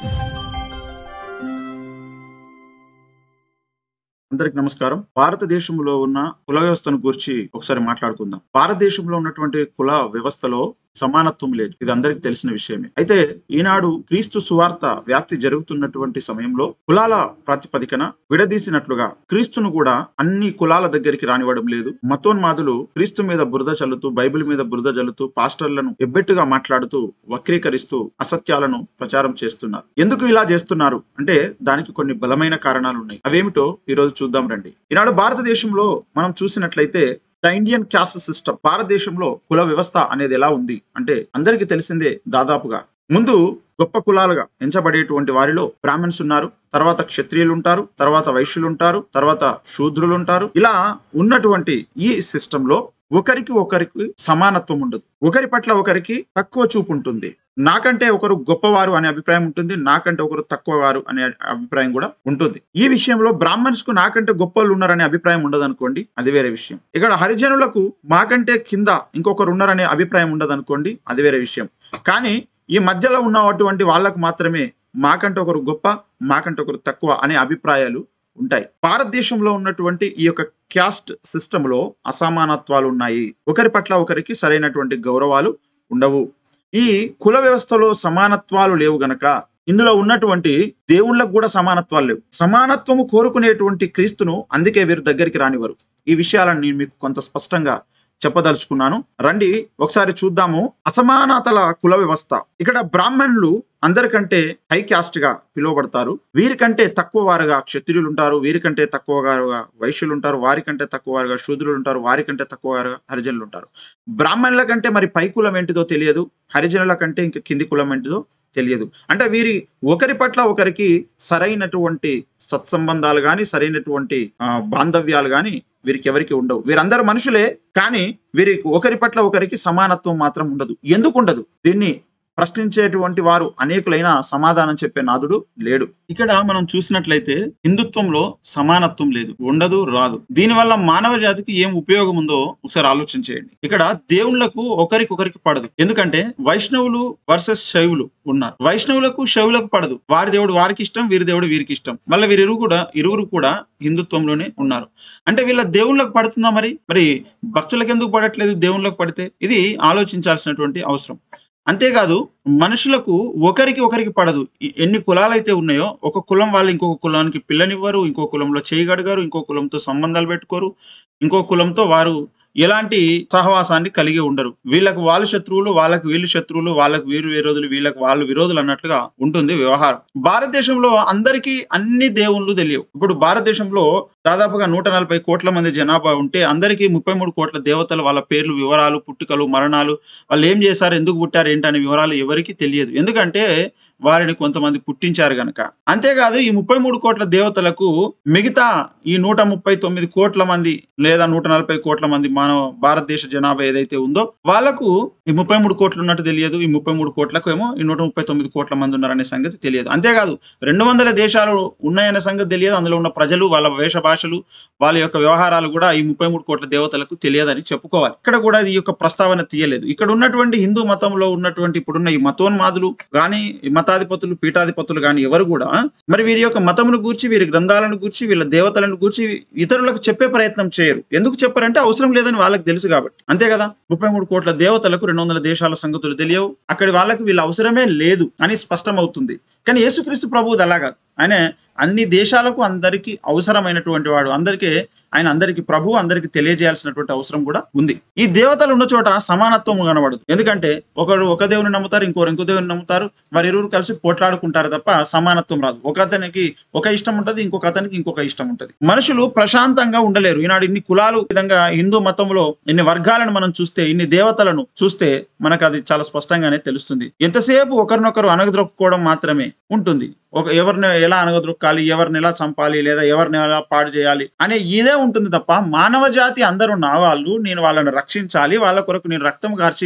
అందరికి నమస్కారం భారతదేశంలో ఉన్న కుల వ్యవస్థను గురించి ఒకసారి మాట్లాడుకుందాం భారతదేశంలో ఉన్నటువంటి కుల వ్యవస్థలో సమానత్వం లేదు ఇది అందరికి తెలిసిన విషయమే అయితే ఈనాడు క్రీస్తు సువార్త వ్యాప్తి జరుగుతున్నటువంటి సమయంలో కులాల ప్రాతిపదికన విడదీసినట్లుగా క్రీస్తును కూడా అన్ని కులాల దగ్గరికి రానివ్వడం లేదు మతోన్మాదులు క్రీస్తు మీద బురద చల్లుతూ బైబిల్ మీద బురద చల్లుతూ పాస్టర్లను ఎబ్బెట్టుగా మాట్లాడుతూ వక్రీకరిస్తూ అసత్యాలను ప్రచారం చేస్తున్నారు ఎందుకు ఇలా చేస్తున్నారు అంటే దానికి కొన్ని బలమైన కారణాలు ఉన్నాయి అవేమిటో ఈ రోజు చూద్దాం రండి ఈనాడు భారతదేశంలో మనం చూసినట్లయితే ద ఇండియన్ క్యాస్ట్ సిస్టమ్ భారతదేశంలో కుల వ్యవస్థ అనేది ఎలా ఉంది అంటే అందరికీ తెలిసిందే దాదాపుగా ముందు గొప్ప కులాలుగా ఎంచబడేటువంటి వారిలో బ్రాహ్మణ్స్ ఉన్నారు తర్వాత క్షత్రియులు ఉంటారు తర్వాత వైశ్యులు ఉంటారు తర్వాత శూద్రులు ఉంటారు ఇలా ఉన్నటువంటి ఈ సిస్టమ్ లో ఒకరికి ఒకరికి సమానత్వం ఉండదు ఒకరి పట్ల ఒకరికి తక్కువ చూపు ఉంటుంది నాకంటే ఒకరు గొప్పవారు అనే అభిప్రాయం ఉంటుంది నాకంటే ఒకరు తక్కువ వారు అనే అభిప్రాయం కూడా ఉంటుంది ఈ విషయంలో బ్రాహ్మణ్స్ కు నాకంటే గొప్ప వాళ్ళు ఉన్నారనే అభిప్రాయం ఉండదు అనుకోండి అది వేరే విషయం ఇక్కడ హరిజనులకు మాకంటే కింద ఇంకొకరు ఉన్నారనే అభిప్రాయం ఉండదు అనుకోండి అది వేరే విషయం కానీ ఈ మధ్యలో ఉన్నటువంటి వాళ్ళకు మాత్రమే మాకంటే ఒకరు గొప్ప మాకంటే ఒకరు తక్కువ అనే అభిప్రాయాలు ఉంటాయి భారతదేశంలో ఉన్నటువంటి ఈ యొక్క క్యాస్ట్ సిస్టమ్ లో అసమానత్వాలు ఉన్నాయి ఒకరి పట్ల ఒకరికి సరైనటువంటి గౌరవాలు ఉండవు ఈ కుల వ్యవస్థలో సమానత్వాలు లేవు గనక ఇందులో ఉన్నటువంటి దేవుళ్ళకు కూడా సమానత్వాలు లేవు సమానత్వము కోరుకునేటువంటి క్రీస్తును అందుకే వీరు దగ్గరికి రానివ్వరు ఈ విషయాలను నేను మీకు కొంత స్పష్టంగా చెప్పదలుచుకున్నాను రండి ఒకసారి చూద్దాము అసమానతల కుల వ్యవస్థ ఇక్కడ బ్రాహ్మణులు అందరికంటే హై క్యాస్ట్ గా పిలువబడతారు వీరికంటే తక్కువ వారుగా క్షత్రియులు ఉంటారు వీరికంటే తక్కువ వారుగా వైశ్యులు ఉంటారు వారికంటే తక్కువ వారుగా శూద్రులు ఉంటారు వారికంటే తక్కువ వారుగా హరిజనులు ఉంటారు బ్రాహ్మణుల కంటే మరి పై కులం ఏంటిదో తెలియదు హరిజనుల కంటే ఇంకా కింది కులం ఏంటిదో తెలియదు అంటే వీరి ఒకరి పట్ల ఒకరికి సరైనటువంటి సత్సంబంధాలు కానీ సరైనటువంటి ఆ, బాంధవ్యాలు కానీ వీరికి ఎవరికి ఉండవు వీరందరూ మనుషులే కానీ వీరికి ఒకరి పట్ల ఒకరికి సమానత్వం మాత్రం ఉండదు ఎందుకు ఉండదు దీన్ని ప్రశ్నించేటువంటి వారు అనేకులైన సమాధానం చెప్పే నాదుడు లేడు ఇక్కడ మనం చూసినట్లయితే హిందుత్వంలో సమానత్వం లేదు ఉండదు రాదు దీనివల్ల మానవ జాతికి ఏం ఉపయోగం ఉందో ఒకసారి ఆలోచన చేయండి ఇక్కడ దేవుళ్లకు ఒకరికొకరికి పడదు ఎందుకంటే వైష్ణవులు వర్సెస్ శైవులు ఉన్నారు వైష్ణవులకు శైవులకు పడదు వారి దేవుడు వారికి ఇష్టం వీరి దేవుడు వీరికి ఇష్టం మళ్ళీ వీరిరువు కూడా ఇరువురు కూడా హిందుత్వంలోనే ఉన్నారు అంటే వీళ్ళ దేవుళ్ళకు పడుతుందా మరి మరి భక్తులకు ఎందుకు పడట్లేదు దేవుళ్ళకు పడితే ఇది ఆలోచించాల్సినటువంటి అవసరం అంతేకాదు మనుషులకు ఒకరికి ఒకరికి పడదు ఈ- ఎన్ని కులాలు అయితే ఉన్నాయో ఒక కులం వాళ్ళు ఇంకొక కులానికి పిల్లనివ్వరు ఇంకో కులంలో చేయగడగారు ఇంకో కులంతో సంబంధాలు పెట్టుకోరు ఇంకో కులంతో వారు ఎలాంటి సహవాసాన్ని కలిగి ఉండరు వీళ్ళకు వాళ్ళు శత్రువులు వాళ్ళకు వీళ్ళు శత్రువులు వాళ్ళకు వీరు విరోధులు వీళ్ళకు వాళ్ళు విరోధులు అన్నట్లుగా ఉంటుంది వ్యవహారం భారతదేశంలో అందరికీ అన్ని దేవుళ్ళు తెలియవు ఇప్పుడు భారతదేశంలో దాదాపుగా నూట నలభై కోట్ల మంది జనాభా ఉంటే అందరికీ ముప్పై మూడు కోట్ల దేవతలు వాళ్ళ పేర్లు వివరాలు పుట్టుకలు మరణాలు వాళ్ళు ఏం చేశారు ఎందుకు పుట్టారు ఏంటనే వివరాలు ఎవరికీ తెలియదు ఎందుకంటే వారిని కొంతమంది పుట్టించారు గనక అంతేకాదు ఈ ముప్పై మూడు కోట్ల దేవతలకు మిగతా ఈ నూట ముప్పై తొమ్మిది కోట్ల మంది లేదా నూట నలభై కోట్ల మంది మానవ భారతదేశ జనాభా ఏదైతే ఉందో వాళ్ళకు ఈ ముప్పై మూడు కోట్లు ఉన్నట్టు తెలియదు ఈ ముప్పై మూడు కోట్లకు ఏమో ఈ నూట ముప్పై తొమ్మిది కోట్ల మంది ఉన్నారనే సంగతి తెలియదు అంతేకాదు రెండు వందల దేశాలు ఉన్నాయనే సంగతి తెలియదు అందులో ఉన్న ప్రజలు వాళ్ళ వేష భాషలు వాళ్ళ యొక్క వ్యవహారాలు కూడా ఈ ముప్పై మూడు కోట్ల దేవతలకు తెలియదని చెప్పుకోవాలి ఇక్కడ కూడా ఈ యొక్క ప్రస్తావన తీయలేదు ఇక్కడ ఉన్నటువంటి హిందూ మతంలో ఉన్నటువంటి ఇప్పుడున్న ఈ మతోన్మాదులు కానీ ఈ మతాధిపతులు పీఠాధిపతులు కానీ ఎవరు కూడా మరి వీరి యొక్క మతమును గూర్చి వీరి గ్రంథాలను గూర్చి వీళ్ళ దేవతలను గూర్చి ఇతరులకు చెప్పే ప్రయత్నం చేయరు ఎందుకు చెప్పారంటే అవసరం లేదని వాళ్ళకి తెలుసు కాబట్టి అంతే కదా ముప్పై మూడు కోట్ల దేవతలకు రెండు వందల దేశాల సంగతులు తెలియవు అక్కడి వాళ్ళకి వీళ్ళ అవసరమే లేదు అని స్పష్టం అవుతుంది కానీ యేసుక్రీస్తు ప్రభువుది అలా కాదు ఆయన అన్ని దేశాలకు అందరికీ అవసరమైనటువంటి వాడు అందరికీ ఆయన అందరికీ ప్రభు అందరికీ తెలియజేయాల్సినటువంటి అవసరం కూడా ఉంది ఈ దేవతలు ఉన్న చోట సమానత్వం కనబడదు ఎందుకంటే ఒకరు ఒక దేవుని నమ్ముతారు ఇంకోరు ఇంకో దేవుని నమ్ముతారు వారి ఇరువురు కలిసి పోట్లాడుకుంటారు తప్ప సమానత్వం రాదు ఒక అతనికి ఒక ఇష్టం ఉంటది ఇంకొక అతనికి ఇంకొక ఇష్టం ఉంటది మనుషులు ప్రశాంతంగా ఉండలేరు ఈనాడు ఇన్ని కులాలు ఈ విధంగా హిందూ మతంలో ఇన్ని వర్గాలను మనం చూస్తే ఇన్ని దేవతలను చూస్తే మనకు అది చాలా స్పష్టంగానే తెలుస్తుంది ఎంతసేపు ఒకరినొకరు అనగదొక్కుకోవడం మాత్రమే ఉంటుంది ఒక ఎవరిని ఎలా అనగదొక్కాలి ఎవరిని ఎలా చంపాలి లేదా ఎవరిని ఎలా పాడు చేయాలి అనే ఇదే ఉంటుంది తప్ప మానవ జాతి అందరూ నా వాళ్ళు నేను వాళ్ళని రక్షించాలి వాళ్ళ కొరకు నేను రక్తం కార్చి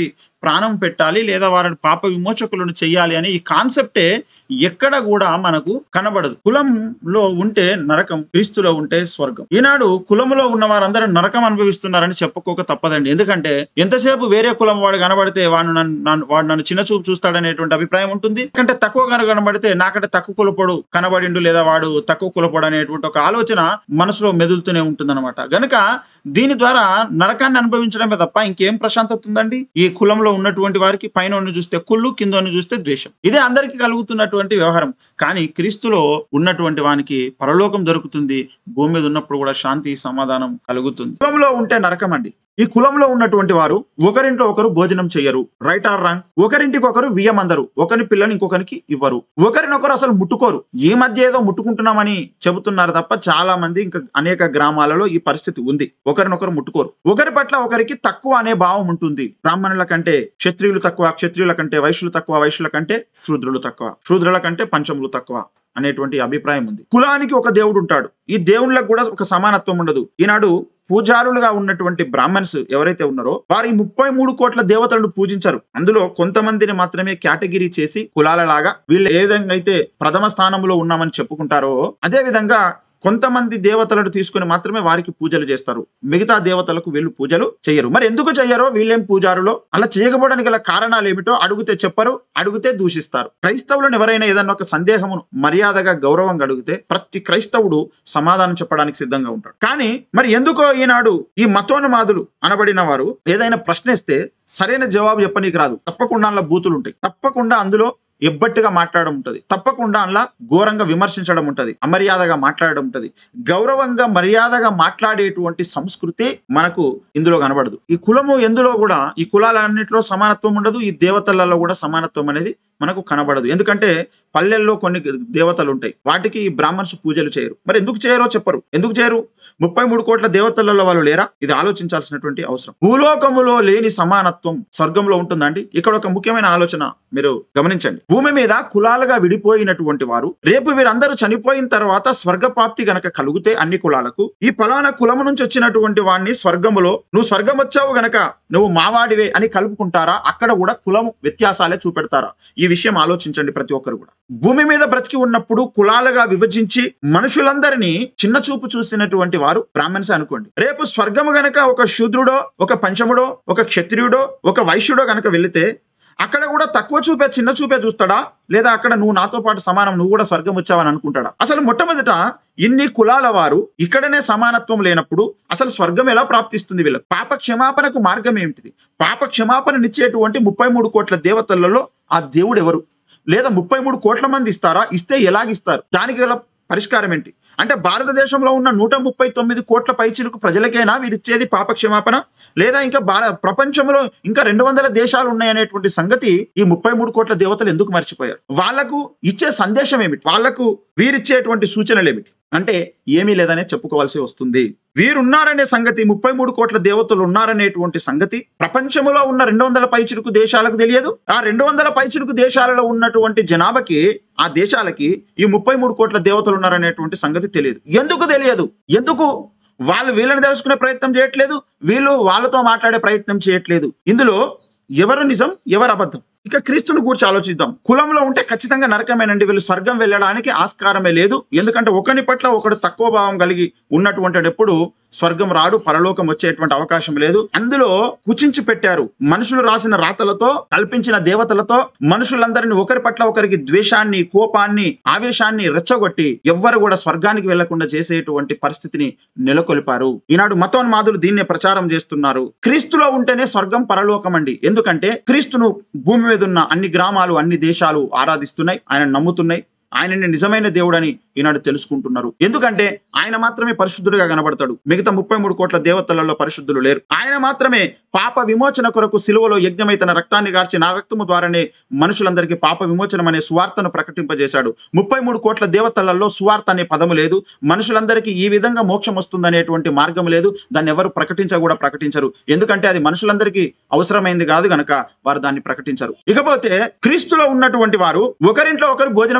ప్రాణం పెట్టాలి లేదా వారిని పాప విమోచకులను చెయ్యాలి అనే ఈ కాన్సెప్టే ఎక్కడ కూడా మనకు కనబడదు కులంలో ఉంటే నరకం క్రీస్తులో ఉంటే స్వర్గం ఈనాడు కులంలో ఉన్న వారందరూ నరకం అనుభవిస్తున్నారని చెప్పుకోక తప్పదండి ఎందుకంటే ఎంతసేపు వేరే కులం వాడు కనబడితే వాడు నన్ను నన్ను- వాడు నన్ను చిన్న చూపు చూస్తాడనేటువంటి అభిప్రాయం ఉంటుంది ఎందుకంటే తక్కువ కనుక కనబడితే నాకంటే తక్కువ కులపొడు కనబడిండు లేదా వాడు తక్కువ కులపొడు అనేటువంటి ఒక ఆలోచన మనసులో మెదులుతూనే ఉంటుందన్నమాట గనుక దీని ద్వారా నరకాన్ని అనుభవించడమే తప్ప ఇంకేం ప్రశాంతత ఉందండి ఈ కులంలో ఉన్నటువంటి వారికి పైన చూస్తే కుళ్ళు కింద చూస్తే ద్వేషం ఇదే అందరికీ కలుగుతున్నటువంటి వ్యవహారం కానీ క్రీస్తులో ఉన్నటువంటి వానికి పరలోకం దొరుకుతుంది భూమి మీద ఉన్నప్పుడు కూడా శాంతి సమాధానం కలుగుతుంది కులంలో ఉంటే నరకం అండి ఈ కులంలో ఉన్నటువంటి వారు ఒకరింట్లో ఒకరు భోజనం చేయరు రైట్ ఆర్ రాంగ్ ఒకరింటికి ఒకరు వియ్యమందరు ఒకరి పిల్లని ఇంకొకరికి ఇవ్వరు ఒకరినొకరు అసలు ముట్టుకోరు ఈ మధ్య ఏదో ముట్టుకుంటున్నామని చెబుతున్నారు తప్ప చాలా మంది ఇంకా అనేక గ్రామాలలో ఈ పరిస్థితి ఉంది ఒకరినొకరు ముట్టుకోరు ఒకరి పట్ల ఒకరికి తక్కువ అనే భావం ఉంటుంది బ్రాహ్మణుల కంటే క్షత్రియులు తక్కువ క్షత్రియుల కంటే వైశ్యులు తక్కువ వైశ్యుల కంటే శూద్రులు తక్కువ శూద్రుల కంటే పంచములు తక్కువ అనేటువంటి అభిప్రాయం ఉంది కులానికి ఒక దేవుడు ఉంటాడు ఈ దేవుళ్ళకు కూడా ఒక సమానత్వం ఉండదు ఈనాడు పూజారులుగా ఉన్నటువంటి బ్రాహ్మణ్స్ ఎవరైతే ఉన్నారో వారు ఈ ముప్పై మూడు కోట్ల దేవతలను పూజించరు అందులో కొంతమందిని మాత్రమే కేటగిరీ చేసి కులాల లాగా వీళ్ళు ఏ విధంగా అయితే ప్రథమ స్థానంలో ఉన్నామని చెప్పుకుంటారో అదే విధంగా కొంతమంది దేవతలను తీసుకుని మాత్రమే వారికి పూజలు చేస్తారు మిగతా దేవతలకు వీళ్ళు పూజలు చేయరు మరి ఎందుకు చెయ్యరో వీళ్ళేం పూజారులో అలా చేయకపోవడానికి గల కారణాలు ఏమిటో అడిగితే చెప్పరు అడిగితే దూషిస్తారు క్రైస్తవులను ఎవరైనా ఏదన్నా ఒక సందేహమును మర్యాదగా గౌరవంగా అడిగితే ప్రతి క్రైస్తవుడు సమాధానం చెప్పడానికి సిద్ధంగా ఉంటాడు కానీ మరి ఎందుకో ఈనాడు ఈ మతోన్మాదులు అనబడిన వారు ఏదైనా ప్రశ్నిస్తే సరైన జవాబు చెప్పనీకి రాదు తప్పకుండా అందులో బూతులు ఉంటాయి తప్పకుండా అందులో ఎబ్బట్టుగా మాట్లాడడం ఉంటది తప్పకుండా అందులో ఘోరంగా విమర్శించడం ఉంటది అమర్యాదగా మాట్లాడడం ఉంటది గౌరవంగా మర్యాదగా మాట్లాడేటువంటి సంస్కృతి మనకు ఇందులో కనబడదు ఈ కులము ఎందులో కూడా ఈ కులాలన్నింటిలో సమానత్వం ఉండదు ఈ దేవతలలో కూడా సమానత్వం అనేది మనకు కనబడదు ఎందుకంటే పల్లెల్లో కొన్ని దేవతలు ఉంటాయి వాటికి ఈ బ్రాహ్మణ్స్ పూజలు చేయరు మరి ఎందుకు చేయరో చెప్పరు ఎందుకు చేయరు ముప్పై మూడు కోట్ల దేవతలలో వాళ్ళు లేరా ఇది ఆలోచించాల్సినటువంటి అవసరం భూలోకములో లేని సమానత్వం స్వర్గంలో ఉంటుందండి ఇక్కడ ఒక ముఖ్యమైన ఆలోచన మీరు గమనించండి భూమి మీద కులాలుగా విడిపోయినటువంటి వారు రేపు వీరందరూ చనిపోయిన తర్వాత స్వర్గ ప్రాప్తి గనక కలిగితే అన్ని కులాలకు ఈ ఫలానా కులము నుంచి వచ్చినటువంటి వాడిని స్వర్గములో నువ్వు స్వర్గం వచ్చావు గనక నువ్వు మావాడివే అని కలుపుకుంటారా అక్కడ కూడా కులం వ్యత్యాసాలే చూపెడతారా ఈ విషయం ఆలోచించండి ప్రతి ఒక్కరు కూడా భూమి మీద బ్రతికి ఉన్నప్పుడు కులాలుగా విభజించి మనుషులందరినీ చిన్న చూపు చూసినటువంటి వారు బ్రాహ్మణ్స్ అనుకోండి రేపు స్వర్గము గనక ఒక శూద్రుడో ఒక పంచముడో ఒక క్షత్రియుడో ఒక వైశ్యుడో గనక వెళితే అక్కడ కూడా తక్కువ చూపే చిన్న చూపే చూస్తాడా లేదా అక్కడ నువ్వు నాతో పాటు సమానం నువ్వు కూడా స్వర్గం వచ్చావని అనుకుంటాడా అసలు మొట్టమొదట ఇన్ని కులాల వారు ఇక్కడనే సమానత్వం లేనప్పుడు అసలు స్వర్గం ఎలా ప్రాప్తిస్తుంది వీళ్ళకి పాప క్షమాపణకు మార్గం ఏమిటిది పాప క్షమాపణనిచ్చేటువంటి ముప్పై మూడు కోట్ల దేవతలలో ఆ దేవుడు ఎవరు లేదా ముప్పై మూడు కోట్ల మంది ఇస్తారా ఇస్తే ఎలాగిస్తారు దానికి గల పరిష్కారం ఏంటి అంటే భారతదేశంలో ఉన్న నూట ముప్పై తొమ్మిది కోట్ల పైచిలకు ప్రజలకైనా వీరిచ్చేది పాప క్షమాపణ లేదా ఇంకా భార ప్రపంచంలో ఇంకా రెండు వందల దేశాలు ఉన్నాయనేటువంటి సంగతి ఈ ముప్పై మూడు కోట్ల దేవతలు ఎందుకు మర్చిపోయారు వాళ్లకు ఇచ్చే సందేశం ఏమిటి వాళ్లకు వీరిచ్చేటువంటి సూచనలు ఏమిటి అంటే ఏమీ లేదనే చెప్పుకోవాల్సి వస్తుంది వీరున్నారనే సంగతి ముప్పై మూడు కోట్ల దేవతలు ఉన్నారనేటువంటి సంగతి ప్రపంచంలో ఉన్న రెండు వందల పైచిలుకు దేశాలకు తెలియదు ఆ రెండు వందల పైచిలుకు దేశాలలో ఉన్నటువంటి జనాభాకి ఆ దేశాలకి ఈ ముప్పై మూడు కోట్ల దేవతలు ఉన్నారనేటువంటి సంగతి తెలియదు ఎందుకు తెలియదు ఎందుకు వాళ్ళు వీళ్ళని తెలుసుకునే ప్రయత్నం చేయట్లేదు వీళ్ళు వాళ్ళతో మాట్లాడే ప్రయత్నం చేయట్లేదు ఇందులో ఎవరు నిజం ఎవరు అబద్ధం ఇక క్రీస్తుని గురించి ఆలోచిద్దాం కులంలో ఉంటే ఖచ్చితంగా నరకమేనండి వీళ్ళు స్వర్గం వెళ్ళడానికి ఆస్కారమే లేదు ఎందుకంటే ఒకని పట్ల ఒకడు తక్కువ భావం కలిగి ఉన్నటువంటి ఎప్పుడు స్వర్గం రాడు పరలోకం వచ్చేటువంటి అవకాశం లేదు అందులో కుచించి పెట్టారు మనుషులు రాసిన రాతలతో కల్పించిన దేవతలతో మనుషులందరినీ ఒకరి పట్ల ఒకరికి ద్వేషాన్ని కోపాన్ని ఆవేశాన్ని రెచ్చగొట్టి ఎవ్వరు కూడా స్వర్గానికి వెళ్లకుండా చేసేటువంటి పరిస్థితిని నెలకొల్పారు ఈనాడు మతోన్మాదులు దీన్నే ప్రచారం చేస్తున్నారు క్రీస్తులో ఉంటేనే స్వర్గం పరలోకం అండి ఎందుకంటే క్రీస్తును భూమి మీద ఉన్న అన్ని గ్రామాలు అన్ని దేశాలు ఆరాధిస్తున్నాయి ఆయన నమ్ముతున్నాయి ఆయనని నిజమైన దేవుడని ఈనాడు తెలుసుకుంటున్నారు ఎందుకంటే ఆయన మాత్రమే పరిశుద్ధుడిగా కనబడతాడు మిగతా ముప్పై మూడు కోట్ల దేవతలలో పరిశుద్ధులు లేరు ఆయన మాత్రమే పాప విమోచన కొరకు సిలువలో యజ్ఞమై తన రక్తాన్ని గార్చి నా రక్తము ద్వారానే మనుషులందరికీ పాప విమోచనం అనే సువార్తను ప్రకటింపజేశాడు ముప్పై మూడు కోట్ల దేవతలలో సువార్త అనే పదము లేదు మనుషులందరికీ ఈ విధంగా మోక్షం వస్తుందనేటువంటి మార్గం లేదు దాన్ని ఎవరు ప్రకటించ కూడా ప్రకటించరు ఎందుకంటే అది మనుషులందరికీ అవసరమైంది కాదు గనక వారు దాన్ని ప్రకటించరు ఇకపోతే క్రీస్తులో ఉన్నటువంటి వారు ఒకరింట్లో ఒకరు భోజనం చేస్తారు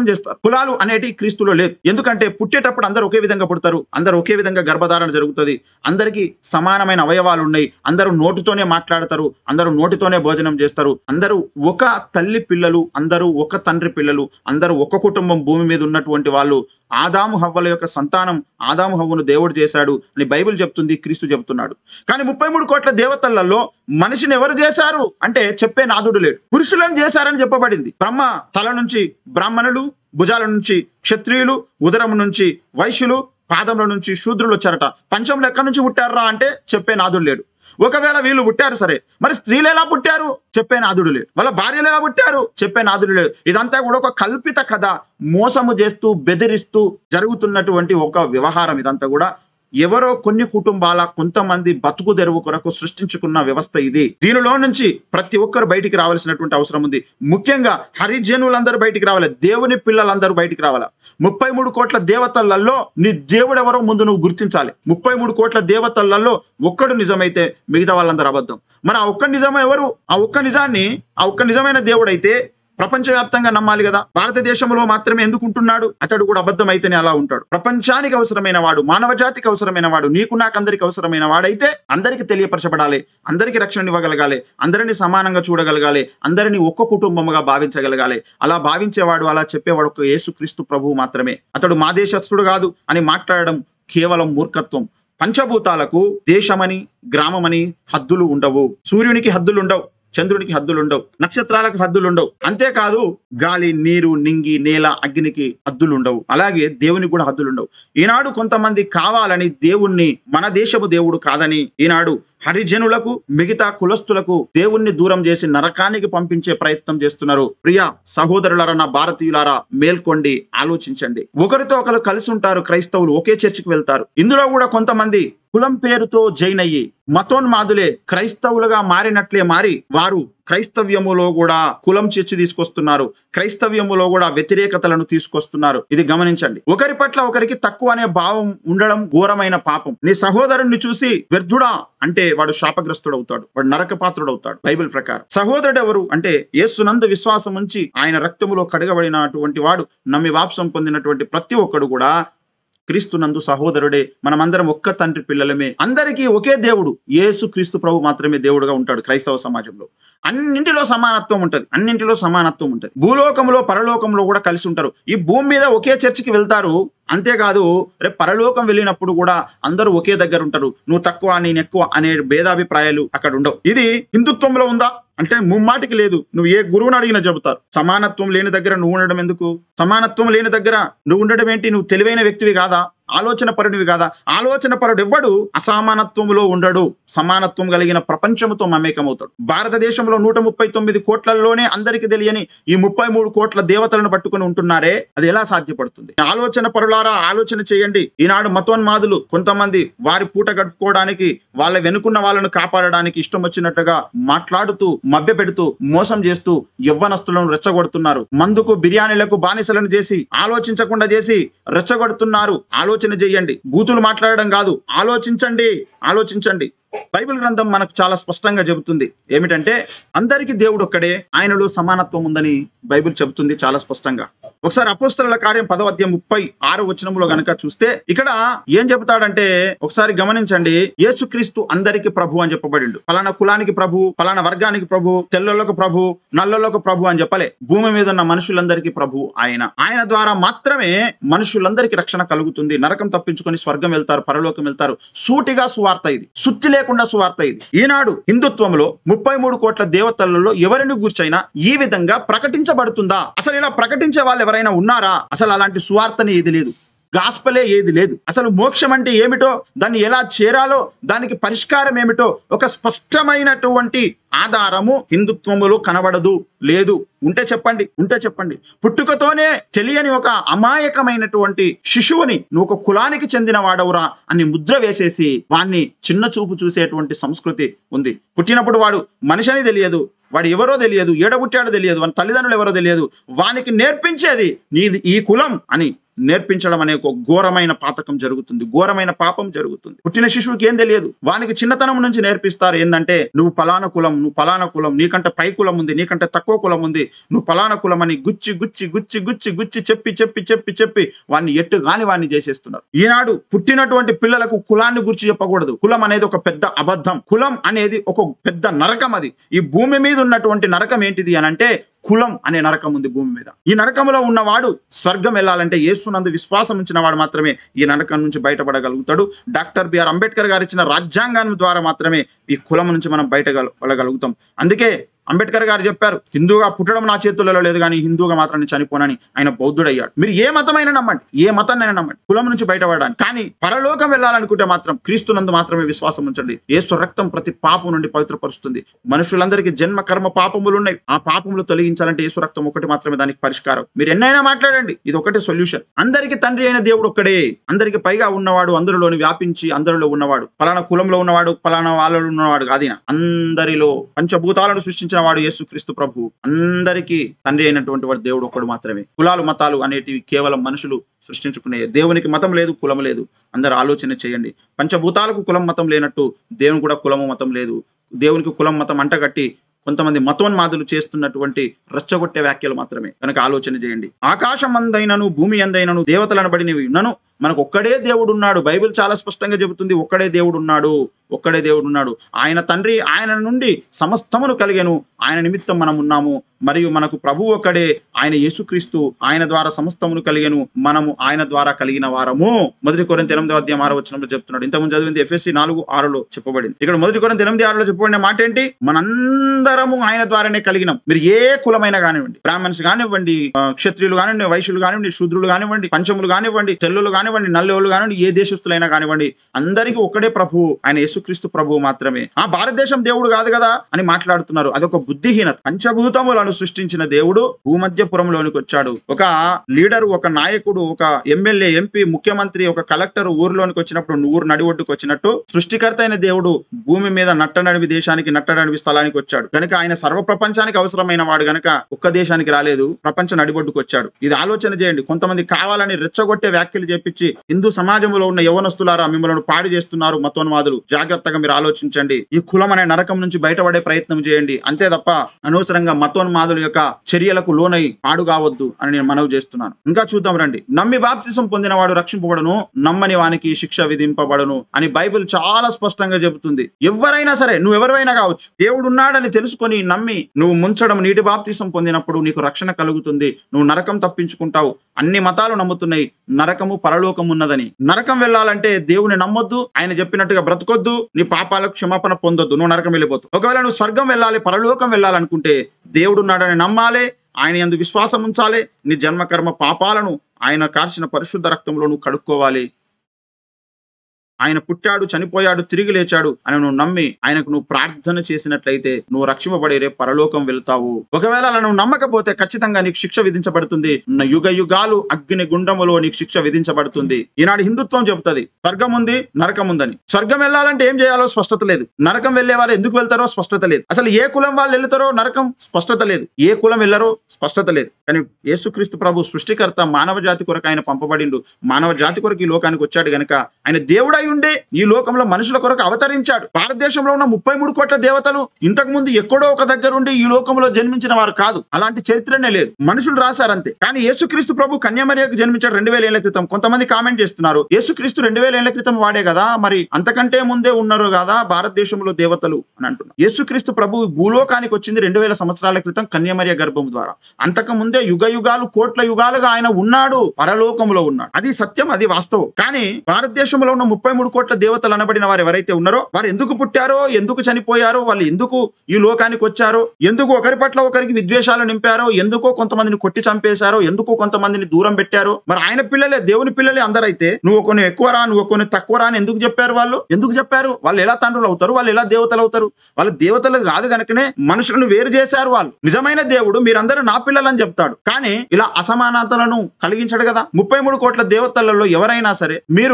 కులాలు అనేటి క్రీస్తులో లేదు ఎందుకంటే పుట్టేటప్పుడు అందరూ ఒకే విధంగా పుడతారు అందరూ ఒకే విధంగా గర్భధారణ జరుగుతుంది అందరికీ సమానమైన అవయవాలు ఉన్నాయి అందరూ నోటితోనే మాట్లాడతారు అందరూ నోటితోనే భోజనం చేస్తారు అందరూ ఒక తల్లి పిల్లలు అందరూ ఒక తండ్రి పిల్లలు అందరూ ఒక కుటుంబం భూమి మీద ఉన్నటువంటి వాళ్ళు ఆదాము హవ్వల యొక్క సంతానం ఆదాము హవ్వను దేవుడు చేశాడు అని బైబిల్ చెప్తుంది క్రీస్తు చెప్తున్నాడు కానీ ముప్పై మూడు కోట్ల దేవతలలో మనిషిని ఎవరు చేశారు అంటే చెప్పే నాదుడు లేడు పురుషులను చేశారని చెప్పబడింది బ్రహ్మ తల నుంచి బ్రాహ్మణులు భుజాల నుంచి క్షత్రియులు ఉదరం నుంచి వైశ్యులు పాదముల నుంచి శూద్రులు వచ్చారట పంచములు ఎక్కడి నుంచి పుట్టారా అంటే చెప్పే నాదుడు లేడు ఒకవేళ వీళ్ళు పుట్టారు సరే మరి స్త్రీలు ఎలా పుట్టారు చెప్పే నాదుడు లేడు వాళ్ళ భార్యలు ఎలా పుట్టారు చెప్పే నాదుడు లేడు ఇదంతా కూడా ఒక కల్పిత కథ మోసము చేస్తూ బెదిరిస్తూ జరుగుతున్నటువంటి ఒక వ్యవహారం ఇదంతా కూడా ఎవరో కొన్ని కుటుంబాల కొంతమంది బతుకు తెరువు కొరకు సృష్టించుకున్న వ్యవస్థ ఇది దీనిలో నుంచి ప్రతి ఒక్కరు బయటికి రావాల్సినటువంటి అవసరం ఉంది ముఖ్యంగా హరిజనులందరూ బయటికి రావాలి దేవుని పిల్లలందరూ బయటికి రావాలి ముప్పై మూడు కోట్ల దేవతలలో నీ దేవుడు ఎవరో ముందు నువ్వు గుర్తించాలి ముప్పై మూడు కోట్ల దేవతలలో ఒక్కడు నిజమైతే మిగతా వాళ్ళందరూ అబద్ధం మరి ఆ ఒక్క నిజం ఎవరు ఆ ఒక్క నిజాన్ని ఆ ఒక్క నిజమైన దేవుడైతే ప్రపంచవ్యాప్తంగా నమ్మాలి కదా భారతదేశంలో మాత్రమే ఎందుకు ఉంటున్నాడు అతడు కూడా అబద్ధం అయితేనే అలా ఉంటాడు ప్రపంచానికి అవసరమైన వాడు మానవ జాతికి అవసరమైన వాడు నీకు నాకు అందరికి అవసరమైన వాడైతే అందరికి తెలియపరచబడాలి అందరికి రక్షణ ఇవ్వగలగాలి అందరినీ సమానంగా చూడగలగాలి అందరినీ ఒక్క కుటుంబముగా భావించగలగాలి అలా భావించేవాడు అలా చెప్పేవాడు ఒక యేసుక్రీస్తు ప్రభువు మాత్రమే అతడు మా దేశస్థుడు కాదు అని మాట్లాడడం కేవలం మూర్ఖత్వం పంచభూతాలకు దేశమని గ్రామమని హద్దులు ఉండవు సూర్యునికి హద్దులు ఉండవు చంద్రునికి హద్దులు ఉండవు నక్షత్రాలకు హద్దులు ఉండవు అంతేకాదు గాలి నీరు నింగి నేల అగ్నికి హద్దులు ఉండవు అలాగే దేవునికి కూడా హద్దులు ఉండవు ఈనాడు కొంతమంది కావాలని దేవుణ్ణి మన దేశపు దేవుడు కాదని ఈనాడు హరిజనులకు మిగతా కులస్తులకు దేవుణ్ణి దూరం చేసి నరకానికి పంపించే ప్రయత్నం చేస్తున్నారు ప్రియ సహోదరులారా నా భారతీయులారా మేల్కొండి ఆలోచించండి ఒకరితో ఒకరు కలిసి ఉంటారు క్రైస్తవులు ఒకే చర్చికి వెళ్తారు ఇందులో కూడా కొంతమంది కులం పేరుతో జైన్ అయ్యి మతోన్మాదులే క్రైస్తవులుగా మారినట్లే మారి వారు క్రైస్తవ్యములో కూడా కులం చేర్చి తీసుకొస్తున్నారు క్రైస్తవ్యములో కూడా వ్యతిరేకతలను తీసుకొస్తున్నారు ఇది గమనించండి ఒకరి పట్ల ఒకరికి తక్కువ అనే భావం ఉండడం ఘోరమైన పాపం నీ సహోదరుణ్ణి చూసి వ్యర్థుడా అంటే వాడు శాపగ్రస్తుడు అవుతాడు వాడు నరక పాత్రుడు అవుతాడు బైబిల్ ప్రకారం సహోదరుడు ఎవరు అంటే యేసునందు విశ్వాసం ఉంచి ఆయన రక్తములో కడగబడినటువంటి వాడు నమ్మి వాప్సం పొందినటువంటి ప్రతి ఒక్కడు కూడా క్రీస్తునందు సహోదరుడే మనమందరం ఒక్క తండ్రి పిల్లలమే అందరికీ ఒకే దేవుడు యేసు క్రీస్తు ప్రభు మాత్రమే దేవుడుగా ఉంటాడు క్రైస్తవ సమాజంలో అన్నింటిలో సమానత్వం ఉంటది అన్నింటిలో సమానత్వం ఉంటది భూలోకంలో పరలోకంలో కూడా కలిసి ఉంటారు ఈ భూమి మీద ఒకే చర్చికి వెళ్తారు అంతేకాదు రేపు పరలోకం వెళ్ళినప్పుడు కూడా అందరూ ఒకే దగ్గర ఉంటారు నువ్వు తక్కువ నేను ఎక్కువ అనే భేదాభిప్రాయాలు అక్కడ ఉండవు ఇది హిందుత్వంలో ఉందా అంటే ముమ్మాటికి లేదు నువ్వు ఏ గురువుని అడిగినా చెబుతారు సమానత్వం లేని దగ్గర నువ్వు ఉండడం ఎందుకు సమానత్వం లేని దగ్గర నువ్వు ఉండడం ఏంటి నువ్వు తెలివైన వ్యక్తివి కాదా ఆలోచన పరుడివి కాదా ఆలోచన పరుడు ఎవ్వడు అసమానత్వంలో ఉండడు సమానత్వం కలిగిన ప్రపంచముతో మమేకమవుతాడు భారతదేశంలో నూట ముప్పై తొమ్మిది కోట్లలోనే అందరికీ తెలియని ఈ ముప్పై మూడు కోట్ల దేవతలను పట్టుకుని ఉంటున్నారే అది ఎలా సాధ్యపడుతుంది ఆలోచన పరులారా ఆలోచన చేయండి ఈనాడు మతోన్మాదులు కొంతమంది వారి పూట గడుపుకోవడానికి వాళ్ళ వెనుకున్న వాళ్ళను కాపాడడానికి ఇష్టం వచ్చినట్టుగా మాట్లాడుతూ మభ్య పెడుతూ మోసం చేస్తూ యవ్వనస్తులను రెచ్చగొడుతున్నారు మందుకు బిర్యానీలకు బానిసలను చేసి ఆలోచించకుండా చేసి రెచ్చగొడుతున్నారు ఆలోచన చేయండి బూతులు మాట్లాడడం కాదు ఆలోచించండి ఆలోచించండి బైబిల్ గ్రంథం మనకు చాలా స్పష్టంగా చెబుతుంది ఏమిటంటే అందరికీ దేవుడు ఒక్కడే ఆయనలో సమానత్వం ఉందని బైబిల్ చెబుతుంది చాలా స్పష్టంగా ఒకసారి అపోస్తల కార్యం పదవ అధ్యాయం ముప్పై ఆరు వచనంలో గనక చూస్తే ఇక్కడ ఏం చెబుతాడంటే ఒకసారి గమనించండి యేసుక్రీస్తు అందరికి ప్రభు అని చెప్పబడిండు పలానా కులానికి ప్రభు పలానా వర్గానికి ప్రభు తెల్లలకు ప్రభు నల్లలకు ప్రభు అని చెప్పలే భూమి మీద ఉన్న మనుషులందరికీ ప్రభు ఆయన ఆయన ద్వారా మాత్రమే మనుషులందరికీ రక్షణ కలుగుతుంది నరకం తప్పించుకొని స్వర్గం వెళ్తారు పరలోకం వెళ్తారు సూటిగా సువార్త ఇది సుత్తి లేకుండా సువార్త ఇది ఈనాడు హిందుత్వంలో ముప్పై మూడు కోట్ల దేవతలలో ఎవరిని గూర్చైనా ఈ విధంగా ప్రకటించబడుతుందా అసలు ఇలా ప్రకటించే వాళ్ళు ఎవరైనా ఉన్నారా అసలు అలాంటి సువార్తని ఏది లేదు గాస్పలే ఏది లేదు అసలు మోక్షం అంటే ఏమిటో దాన్ని ఎలా చేరాలో దానికి పరిష్కారం ఏమిటో ఒక స్పష్టమైనటువంటి ఆధారము హిందుత్వములో కనబడదు లేదు ఉంటే చెప్పండి ఉంటే చెప్పండి పుట్టుకతోనే తెలియని ఒక అమాయకమైనటువంటి శిశువుని నువ్వు ఒక కులానికి చెందిన వాడవురా అని ముద్ర వేసేసి వాణ్ణి చిన్న చూపు చూసేటువంటి సంస్కృతి ఉంది పుట్టినప్పుడు వాడు మనిషి అని తెలియదు వాడు ఎవరో తెలియదు ఏడబుట్టాడో తెలియదు వాని తల్లిదండ్రులు ఎవరో తెలియదు వానికి నేర్పించేది నీది ఈ కులం అని నేర్పించడం అనే ఒక ఘోరమైన పాతకం జరుగుతుంది ఘోరమైన పాపం జరుగుతుంది పుట్టిన శిశువుకి ఏం తెలియదు వానికి చిన్నతనం నుంచి నేర్పిస్తారు ఏంటంటే నువ్వు పలానా కులం నువ్వు పలానా కులం నీకంటే పై కులం ఉంది నీకంటే తక్కువ కులం ఉంది నువ్వు పలానా కులం అని గుచ్చి గుచ్చి గుచ్చి గుచ్చి గుచ్చి చెప్పి చెప్పి చెప్పి చెప్పి వాడిని ఎట్టు గాని వాడిని చేసేస్తున్నారు ఈనాడు పుట్టినటువంటి పిల్లలకు కులాన్ని గురించి చెప్పకూడదు కులం అనేది ఒక పెద్ద అబద్ధం కులం అనేది ఒక పెద్ద నరకం అది ఈ భూమి మీద ఉన్నటువంటి నరకం ఏంటిది అని అంటే కులం అనే నరకం ఉంది భూమి మీద ఈ నరకంలో ఉన్నవాడు స్వర్గం వెళ్ళాలంటే యేసునందు విశ్వాసం ఉంచిన వాడు మాత్రమే ఈ నరకం నుంచి బయటపడగలుగుతాడు డాక్టర్ బిఆర్ అంబేద్కర్ గారు ఇచ్చిన రాజ్యాంగం ద్వారా మాత్రమే ఈ కులం నుంచి మనం బయట పడగలుగుతాం అందుకే అంబేద్కర్ గారు చెప్పారు హిందూగా పుట్టడం నా చేతుల్లో లేదు కానీ హిందూగా మాత్రం నేను చనిపోనని ఆయన బౌద్ధుడయ్యాడు మీరు ఏ మతమైనా నమ్మండి ఏ మతాన్నైనా నమ్మండి కులం నుంచి బయటపడడానికి కానీ పరలోకం వెళ్ళాలనుకుంటే మాత్రం క్రీస్తునందు మాత్రమే విశ్వాసం ఉంచండి ఏసు రక్తం ప్రతి పాపం నుండి పవిత్రపరుస్తుంది మనుషులందరికీ జన్మ కర్మ పాపములు ఉన్నాయి ఆ పాపములు తొలగించాలంటే యేసు రక్తం ఒకటి మాత్రమే దానికి పరిష్కారం మీరు ఎన్నైనా మాట్లాడండి ఇది ఒకటే సొల్యూషన్ అందరికీ తండ్రి అయిన దేవుడు ఒక్కడే అందరికి పైగా ఉన్నవాడు అందరిలోని వ్యాపించి అందరిలో ఉన్నవాడు పలానా కులంలో ఉన్నవాడు పలానా వాళ్ళలో ఉన్నవాడు కాదు ఈయన. అందరిలో పంచభూతాలను సృష్టించిన వాడు యేసుక్రీస్తు ప్రభు అందరికీ తండ్రి అయినటువంటి వాడు దేవుడు ఒక్కడు మాత్రమే కులాలు మతాలు అనేటివి కేవలం మనుషులు సృష్టించుకునే దేవునికి మతం లేదు కులం లేదు అందరు ఆలోచన చేయండి పంచభూతాలకు కులం మతం లేనట్టు దేవుని కూడా కులము మతం లేదు దేవునికి కులం మతం అంటగట్టి కొంతమంది మతోన్మాదులు చేస్తున్నటువంటి రచ్చగొట్టే వ్యాఖ్యలు మాత్రమే కనుక ఆలోచన చేయండి ఆకాశం అందైనను భూమి అందైనను దేవతలను బడినవి ఉన్నను మనకు ఒక్కడే దేవుడు ఉన్నాడు బైబిల్ చాలా స్పష్టంగా చెబుతుంది ఒక్కడే దేవుడు ఉన్నాడు ఒక్కడే దేవుడు ఉన్నాడు ఆయన తండ్రి ఆయన నుండి సమస్తమును కలిగెను ఆయన నిమిత్తం మనం ఉన్నాము మరియు మనకు ప్రభు ఒక్కడే ఆయన యేసుక్రీస్తు ఆయన ద్వారా సమస్తమును కలిగెను మనము ఆయన ద్వారా కలిగిన వారము మొదటి కొరింత ఎనిమిది అధ్యాయం ఆరో వచనంలో చెప్తున్నాడు ఇంతకుముందు చదివింది ఎఫ్ఎస్సి నాలుగు ఆరులో చెప్పబడింది ఇక్కడ మొదటి కొరింత ఎనిమిది ఆరులో చెప్పబడిన మాట ఏంటి మనందరము ఆయన ద్వారానే కలిగినాం మీరు ఏ కులమైనా కానివ్వండి బ్రాహ్మణ్స్ కానివ్వండి ఆ, క్షత్రియులు కానివ్వండి వైశ్యులు కానివ్వండి శూద్రులు కానివ్వండి పంచములు కానివ్వండి తెల్లులు కానివ్వండి నల్లోళ్ళు కానివ్వండి ఏ దేశస్తులైనా కానివ్వండి అందరికీ ఒక్కడే ప్రభు ఆయన యేసుక్రీస్తు ప్రభు మాత్రమే ఆ భారతదేశం దేవుడు కాదు కదా అని మాట్లాడుతున్నారు అదొక బుద్ధిహీనత పంచభూతములను సృష్టించిన దేవుడు భూమధ్యపురంలోనికి వచ్చాడు ఒక లీడరు ఒక నాయకుడు ఒక ఎమ్మెల్యే ఎంపీ ముఖ్యమంత్రి ఒక కలెక్టర్ ఊరిలోనికి వచ్చినప్పుడు ఊరు నడి ఒడ్డుకు వచ్చినట్టు సృష్టికర్త అయిన దేవుడు భూమి మీద నట్టనడివి దేశానికి నట్టనడివి స్థలానికి వచ్చాడు కనుక ఆయన సర్వ ప్రపంచానికి అవసరమైన వాడు గనక ఒక్క దేశానికి రాలేదు ప్రపంచ నడిబొడ్డుకు వచ్చాడు ఇది ఆలోచన చేయండి కొంతమంది కావాలని రెచ్చగొట్టే వ్యాఖ్యలు చేపించి హిందూ సమాజంలో ఉన్న యవనస్తులారా మిమ్మల్ని పాడు చేస్తున్నారు మతోన్మాదులు జాగ్రత్తగా మీరు ఆలోచించండి ఈ కులం అనే నరకం నుంచి బయటపడే ప్రయత్నం చేయండి అంతే తప్ప అనవసరంగా మతోన్మాదుల యొక్క చర్యలకు లోనై పాడు కావద్దు అని నేను మనవి చేస్తున్నాను ఇంకా చూద్దాం రండి నమ్మి బాప్తిసం పొందినవాడు రక్షింపబడను నమ్మని వానికి శిక్ష విధింపబడను అని బైబిల్ చాలా స్పష్టంగా చెబుతుంది ఎవరైనా సరే నువ్వు ఎవరైనా కావచ్చు దేవుడు ఉన్నాడని తెలుసుకొని నమ్మి నువ్వు ముంచడం నీటి బాప్తిసం పొందినప్పుడు నీకు రక్షణ కలుగుతుంది నువ్వు నరకం తప్పించుకుంటావు అన్ని మతాలు నమ్ముతున్నాయి నరకము పరలోకం ఉన్నదని నరకం వెళ్ళాలంటే దేవుని నమ్మొద్దు ఆయన చెప్పినట్టుగా బ్రతకొద్దు నీ పాపాలకు క్షమాపణ పొందొద్దు నువ్వు నరకం వెళ్ళిపోతావు ఒకవేళ నువ్వు స్వర్గం వెళ్ళాలి పరలోకం వెళ్ళాలనుకుంటే దేవుడు ఉన్నాడని నమ్మాలి ఆయన యందు విశ్వాసం ఉంచాలి నీ జన్మకర్మ పాపాలను ఆయన కార్చిన పరిశుద్ధ రక్తంలో నువ్వు కడుక్కోవాలి ఆయన పుట్టాడు చనిపోయాడు తిరిగి లేచాడు అని నువ్వు నమ్మి ఆయనకు నువ్వు ప్రార్థన చేసినట్లయితే నువ్వు రక్షింపబడి రేపు పరలోకం వెళ్తావు ఒకవేళ అలా నువ్వు నమ్మకపోతే ఖచ్చితంగా నీకు శిక్ష విధించబడుతుంది న- యుగ యుగాలు అగ్ని గుండములో నీకు శిక్ష విధించబడుతుంది ఈనాడు హిందుత్వం చెబుతుంది స్వర్గం ఉంది నరకం ఉందని స్వర్గం వెళ్ళాలంటే ఏం చేయాలో స్పష్టత లేదు నరకం వెళ్లే వాళ్ళు ఎందుకు వెళ్తారో స్పష్టత లేదు అసలు ఏ కులం వాళ్ళు వెళ్తారో నరకం స్పష్టత లేదు ఏ కులం వెళ్ళరో స్పష్టత లేదు కానీ యేసుక్రీస్తు ప్రభు సృష్టికర్త మానవ జాతి కొరకు ఆయన పంపబడిండు మానవ జాతి కొరకు ఈ లోకానికి వచ్చాడు గనక ఆయన దేవుడై ఉండే ఈ లోకంలో మనుషుల కొరకు అవతరించాడు భారతదేశంలో ఉన్న ముప్పై మూడు కోట్ల దేవతలు ఇంతకు ముందు ఎక్కడో ఒక దగ్గర ఉండి ఈ లోకంలో జన్మించిన వారు కాదు అలాంటి చరిత్రనే లేదు మనుషులు రాశారంతే కానీ యేసుక్రీస్తు ప్రభు కన్యామర్యకు జన్మించాడు రెండు వేల ఏళ్ల క్రితం కొంతమంది కామెంట్ చేస్తున్నారు యేసుక్రీస్తు రెండు వేల ఏళ్ల క్రితం వాడే కదా మరి అంతకంటే ముందే ఉన్నారు కదా భారతదేశంలో దేవతలు అని అంటున్నారు యేసుక్రీస్తు ప్రభు భూలోకానికి వచ్చింది రెండు వేల సంవత్సరాల క్రితం కన్యామర్య గర్భం ద్వారా అంతకు ముందే యుగ యుగాలు కోట్ల యుగాలుగా ఆయన ఉన్నాడు పరలోకంలో ఉన్నాడు అది సత్యం అది వాస్తవం కానీ భారతదేశంలో ఉన్న ముప్పై మూడు కోట్ల దేవతలు అనబడిన వారు ఎవరైతే ఉన్నారో వారు ఎందుకు పుట్టారో ఎందుకు చనిపోయారో వాళ్ళు ఎందుకు ఈ లోకానికి వచ్చారో ఎందుకు ఒకరి పట్ల ఒకరికి విద్వేషాలు నింపారో ఎందుకో కొంతమందిని కొట్టి చంపేశారో ఎందుకు కొంతమందిని దూరం పెట్టారో మరి ఆయన పిల్లలే దేవుని పిల్లలే అందరైతే నువ్వు కొన్ని ఎక్కువరా నువ్వు కొన్ని తక్కువరా అని ఎందుకు చెప్పారు వాళ్ళు ఎందుకు చెప్పారు వాళ్ళు ఎలా తండ్రులు అవుతారు వాళ్ళు ఎలా దేవతలు అవుతారు వాళ్ళు దేవతలు కాదు కనుకనే మనుషులను వేరు చేశారు వాళ్ళు నిజమైన దేవుడు మీరందరూ నా పిల్లలని చెప్తాడు కానీ ఇలా అసమానతలను కలిగించాడు కదా ముప్పై మూడు కోట్ల దేవతలలో ఎవరైనా సరే మీరు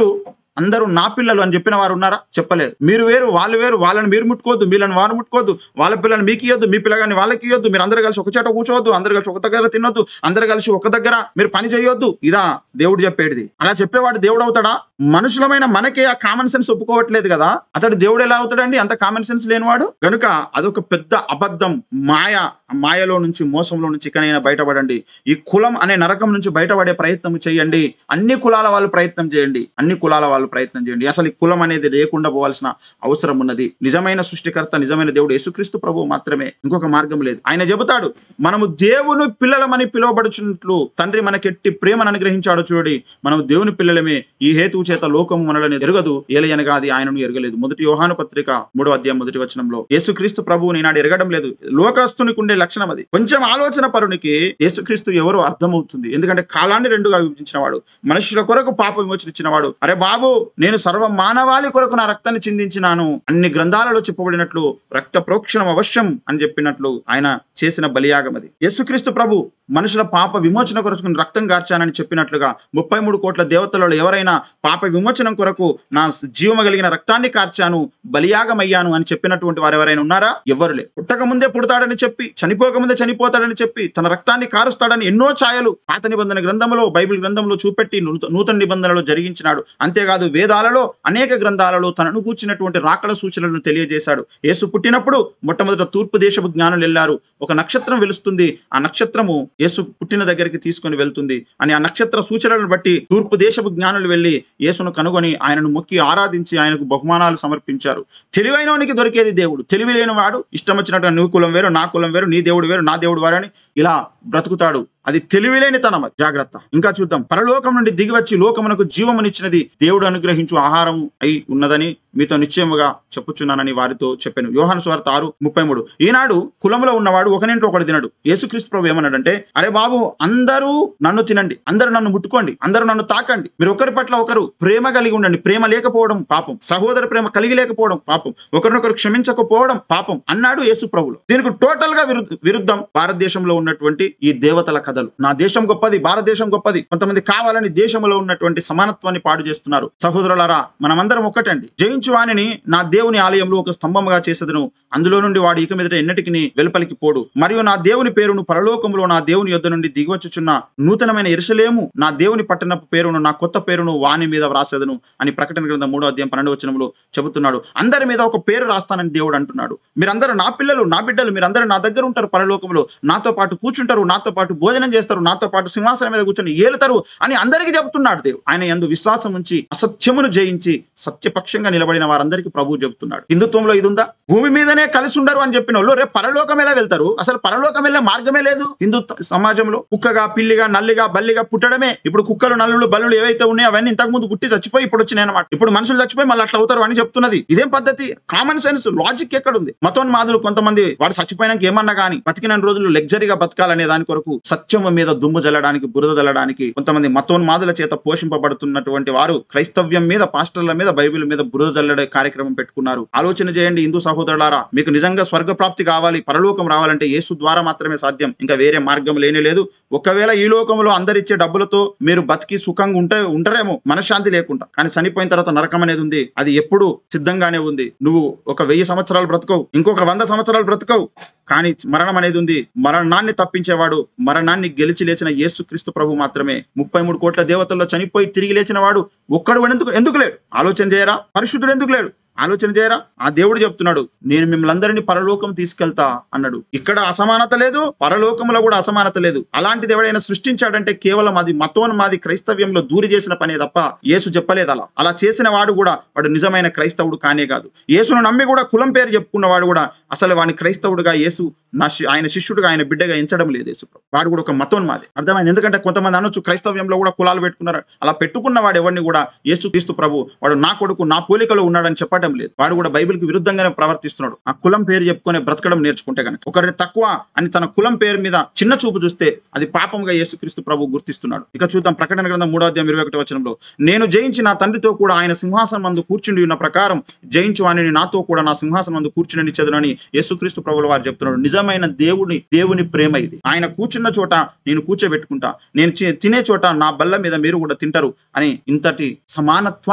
అందరూ నా పిల్లలు అని చెప్పిన వారు ఉన్నారా చెప్పలేదు మీరు వేరు వాళ్ళు వేరు వాళ్ళని మీరు ముట్టుకోవద్దు వీళ్ళని వారు ముట్టుకోవద్దు వాళ్ళ పిల్లల్ని మీకు ఇవ్వద్దు మీ పిల్లగాని వాళ్ళకి ఇవ్వద్దు మీరు అందరు కలిసి ఒక చోట కూర్చోవద్దు అందరు కలిసి ఒక దగ్గర తినొద్దు అందరు కలిసి ఒక దగ్గర మీరు పని చేయొద్దు ఇదా దేవుడు చెప్పేది అలా చెప్పేవాడు దేవుడు అవుతాడా మనుషులమైన మనకే ఆ కామన్ సెన్స్ ఒప్పుకోవట్లేదు కదా అతడు దేవుడు ఎలా అవుతాడండి అంత కామన్ సెన్స్ లేనివాడు కనుక అదొక పెద్ద అబద్ధం మాయ ఆ మాయలో నుంచి మోసంలో నుంచి ఇకనైనా బయటపడండి ఈ కులం అనే నరకం నుంచి బయటపడే ప్రయత్నం చేయండి అన్ని కులాల వాళ్ళు ప్రయత్నం చేయండి అన్ని కులాల వాళ్ళు ప్రయత్నం చేయండి అసలు ఈ కులం అనేది లేకుండా పోవాల్సిన అవసరం ఉన్నది నిజమైన సృష్టికర్త నిజమైన దేవుడు యేసుక్రీస్తు ప్రభు మాత్రమే ఇంకొక మార్గం లేదు ఆయన చెబుతాడు మనము దేవుని పిల్లలమని పిలువబడుచున్నట్లు తండ్రి మనకెట్టి ప్రేమను అనుగ్రహించాడు చూడండి మనం దేవుని పిల్లలమే ఈ హేతువు చేత లోకము మనల్ని ఎరగదు ఏలయనగా అది ఆయనను ఎరగలేదు మొదటి యోహాను పత్రిక మూడో అధ్యాయం మొదటి వచనంలో యేసుక్రీస్తు ప్రభువు ఈనాడు ఎరగడం లేదు లోకస్తునికి ఉండే లక్షణం అది కొంచెం ఆలోచన పరునికి యేసుక్రీస్తు ఎవరో అర్థమవుతుంది ఎందుకంటే కాలాన్ని రెండుగా విభజించిన వాడు మనుషుల కొరకు పాప విమోచన ఇచ్చిన వాడు అరే బాబు నేను సర్వ మానవాళి కొరకు నా రక్తాన్ని చిందించినాను అన్ని గ్రంథాలలో చెప్పబడినట్లు రక్త ప్రోక్షణం అవశ్యం అని చెప్పినట్లు ఆయన చేసిన బలియాగం అది యేసుక్రీస్తు ప్రభు మనుషుల పాప విమోచన కొరకు రక్తం గార్చానని చెప్పినట్లుగా ముప్పై మూడు కోట్ల దేవతలలో ఎవరైనా పాప విమోచనం కొరకు నా జీవము కలిగిన రక్తాన్ని కార్చాను బలియాగమయ్యాను అని చెప్పినటువంటి వారు ఎవరైనా ఉన్నారా ఎవరు లే పుట్టక ముందే పుడతాడని చెప్పి చనిపోక ముందే చనిపోతాడని చెప్పి తన రక్తాన్ని కారుస్తాడని ఎన్నో ఛాయలు పాత నిబంధన గ్రంథంలో బైబిల్ గ్రంథంలో చూపెట్టి నూత- నూతన నిబంధనలో జరిగించినాడు అంతేకాదు వేదాలలో అనేక గ్రంథాలలో తనను కూర్చున్నటువంటి రాకడ సూచనలను తెలియజేశాడు యేసు పుట్టినప్పుడు మొట్టమొదట తూర్పు దేశపు జ్ఞానులు వెళ్ళారు ఒక నక్షత్రం వెలుస్తుంది ఆ నక్షత్రము యేసు పుట్టిన దగ్గరికి తీసుకొని వెళ్తుంది అని ఆ నక్షత్ర సూచనలను బట్టి తూర్పు దేశపు జ్ఞానులు వెళ్ళి యేసును కనుగొని ఆయనను మొక్కి ఆరాధించి ఆయనకు బహుమానాలు సమర్పించారు తెలివైనవానికి దొరికేది దేవుడు తెలివి లేని వాడు ఇష్టం వచ్చినట్టు నువ్వు కులం వేరు నా కులం వేరు నీ దేవుడు వేరు నా దేవుడు వేరు అని ఇలా బ్రతుకుతాడు అది తెలివిలేని తనం అది. జాగ్రత్త ఇంకా చూద్దాం పరలోకం నుండి దిగివచ్చి లోకమునకు జీవమునిచ్చినది దేవుడు అనుగ్రహించు ఆహారం అయి ఉన్నదని మీతో నిశ్చయముగా చెప్పుచున్నానని వారితో చెప్పాను యోహాను స్వార్త ఆరు ముప్పై మూడు ఈనాడు కులంలో ఉన్నవాడు ఒకనింటి ఒకడు తినడు యేసుక్రీస్తు ప్రభు ఏమన్నాడంటే అరే బాబు అందరూ నన్ను తినండి అందరూ నన్ను ముట్టుకోండి అందరూ నన్ను తాకండి మీరు ఒకరి పట్ల ఒకరు ప్రేమ కలిగి ఉండండి ప్రేమ లేకపోవడం పాపం సహోదర ప్రేమ కలిగి లేకపోవడం పాపం ఒకరినొకరు క్షమించకపోవడం పాపం అన్నాడు యేసు ప్రభులు దీనికి టోటల్ గా విరుద్ధ విరుద్ధం భారతదేశంలో ఉన్నటువంటి ఈ దేవతల కథలు నా దేశం గొప్పది భారతదేశం గొప్పది కొంతమంది కావాలని దేశంలో ఉన్నటువంటి సమానత్వాన్ని పాడు చేస్తున్నారు సహోదరులారా మనమందరం ఒక్కటండి జయించు వాణిని నా దేవుని ఆలయంలో ఒక స్తంభముగా చేసేదను అందులో నుండి వాడు ఇక మీదట ఎన్నటికి వెలుపలికి పోడు మరియు నా దేవుని పేరును పరలోకములో నా దేవుని యొద్ద నుండి దిగివచ్చుచున్న నూతనమైన ఎరుసలేము నా దేవుని పట్టణపు పేరును నా కొత్త పేరును వాని మీద వ్రాసేదను అని ప్రకటన గ్రంథం మూడో అధ్యాయం పన్నెండు వచనంలో చెబుతున్నాడు అందరి మీద ఒక పేరు రాస్తానని దేవుడు అంటున్నాడు మీరందరూ నా పిల్లలు నా బిడ్డలు మీరందరూ నా దగ్గర ఉంటారు పరలోకంలో నాతో పాటు కూర్చుంటారు నాతో పాటు భోజనం చేస్తారు నాతో పాటు సింహాసనం మీద కూర్చొని ఏలుతారు అని అందరికీ చెబుతున్నాడు దేవుడు ఆయన ఎందు విశ్వాసం ఉంచి అసత్యమును జయించి సత్యపక్షంగా నిలబడిన వారందరికీ ప్రభువు చెబుతున్నాడు హిందుత్వంలో ఇది ఉందా భూమి మీదనే కలిసి ఉండరు అని చెప్పిన వాళ్ళు రేపు పరలోకం ఎలా వెళ్తారు అసలు పరలోకం వెళ్ళే మార్గమే లేదు హిందూ సమాజంలో కుక్కగా పిల్లిగా నల్లిగా బల్లిగా పుట్టడమే ఇప్పుడు కుక్కలు నల్లులు బల్లులు ఏవైతే ఉన్నాయో అవన్నీ ఇంతకు ముందు పుట్టి చచ్చిపోయి ఇప్పుడు వచ్చినాయి అనమాట ఇప్పుడు మనుషులు చచ్చిపోయి మళ్ళీ అట్లా అవుతారు అని చెప్తున్నది ఇదేం పద్ధతి కామన్ సెన్స్ లాజిక్ ఎక్కడుంది మతోన్మాదులు కొంతమంది వాడు చచ్చిపోయినాక ఏమన్నా కానీ బతికిన రోజులు లగ్జరీగా బతకాలనే దాని కొరకు సత్యం మీద దుమ్ము జల్లడానికి బురద జల్లడానికి కొంతమంది మతోన్మాదుల చేత పోషింపబడుతున్నటువంటి వారు క్రైస్తవ్యం మీద పాస్టర్ల మీద బైబిల్ మీద బురద జల్లడే కార్యక్రమం పెట్టుకున్నారు ఆలోచన చేయండి హిందూ సహోదరులారా మీకు నిజంగా స్వర్గ ప్రాప్తి కావాలి పరలోకం రావాలంటే యేసు ద్వారా మాత్రమే సాధ్యం ఇంకా వేరే మార్గం లేనే లేదు ఒకవేళ ఈ లోకంలో అందరిచ్చే డబ్బులతో మీరు బతికి సుఖంగా ఉంటే ఉంటారేమో మనశ్శాంతి లేకుండా కానీ చనిపోయిన తర్వాత నరకం అనేది ఉంది అది ఎప్పుడు సిద్ధంగానే ఉంది నువ్వు ఒక వెయ్యి సంవత్సరాలు బ్రతకవు ఇంకొక వంద సంవత్సరాలు బ్రతకవు కానీ మరణం అనేది ఉంది మరణాన్ని తప్పించేవాడు మరణాన్ని గెలిచి లేచిన యేసుక్రీస్తు ప్రభు మాత్రమే ముప్పై మూడు కోట్ల దేవతల్లో చనిపోయి తిరిగి లేచిన వాడు ఒక్కడు ఎందుకు ఎందుకు లేడు ఆలోచన చేయరా పరిశుద్ధుడు ఎందుకు లేడు ఆలోచన చేయరా ఆ దేవుడు చెప్తున్నాడు నేను మిమ్మల్ని అందరినీ పరలోకం తీసుకెళ్తా అన్నాడు ఇక్కడ అసమానత లేదు పరలోకంలో కూడా అసమానత లేదు అలాంటిది ఎవడైనా సృష్టించాడంటే కేవలం అది మతోన్మాది క్రైస్తవ్యంలో దూరి చేసిన పనే తప్ప యేసు చెప్పలేదు అలా అలా చేసిన వాడు కూడా వాడు నిజమైన క్రైస్తవుడు కానే కాదు యేసును నమ్మి కూడా కులం పేరు చెప్పుకున్నవాడు కూడా అసలు వాడిని క్రైస్తవుడుగా యేసు నా శి- ఆయన శిష్యుడుగా ఆయన బిడ్డగా ఎంచడం లేదు యేసు ప్రభు. వాడు కూడా ఒక మతోన్మాది అర్థమైంది ఎందుకంటే కొంతమంది అనొచ్చు క్రైస్తవ్యంలో కూడా కులాలు పెట్టుకున్నారు అలా పెట్టుకున్న వాడు ఎవరిని కూడా యేసు క్రీస్తు ప్రభు వాడు నా కొడుకు నా పోలికలో ఉన్నాడని చెప్పడం లేదు వాడు కూడా బైబిల్కి విరుద్ధంగానే ప్రవర్తిస్తున్నాడు ఆ కులం పేరు చెప్పుకొని బ్రతకడం నేర్చుకుంటే కనుక ఒకరిని తక్కువ అని తన కులం పేరు మీద చిన్న చూపు చూస్తే అది పాపంగా యేసుక్రీస్తు ప్రభు గుర్తిస్తున్నాడు ఇక చూద్దాం ప్రకటన గ్రంథం మూడో అధ్యాయం ఇరవై ఒకటి వచనంలో నేను జయించి నా తండ్రితో కూడా ఆయన సింహాసనం మందు కూర్చుండి ఉన్న ప్రకారం జయించు అని నాతో కూడా నా సింహాసనం మందు కూర్చుని చదునని యేసుక్రీస్తు ప్రభుల వారు చెప్తున్నాడు నిజమైన దేవుని దేవుని ప్రేమ ఇది ఆయన కూర్చున్న చోట నేను కూర్చోబెట్టుకుంటా నేను చి- తినే చోట నా బల్ల మీద మీరు కూడా తింటారు అని ఇంతటి సమానత్వాన్ని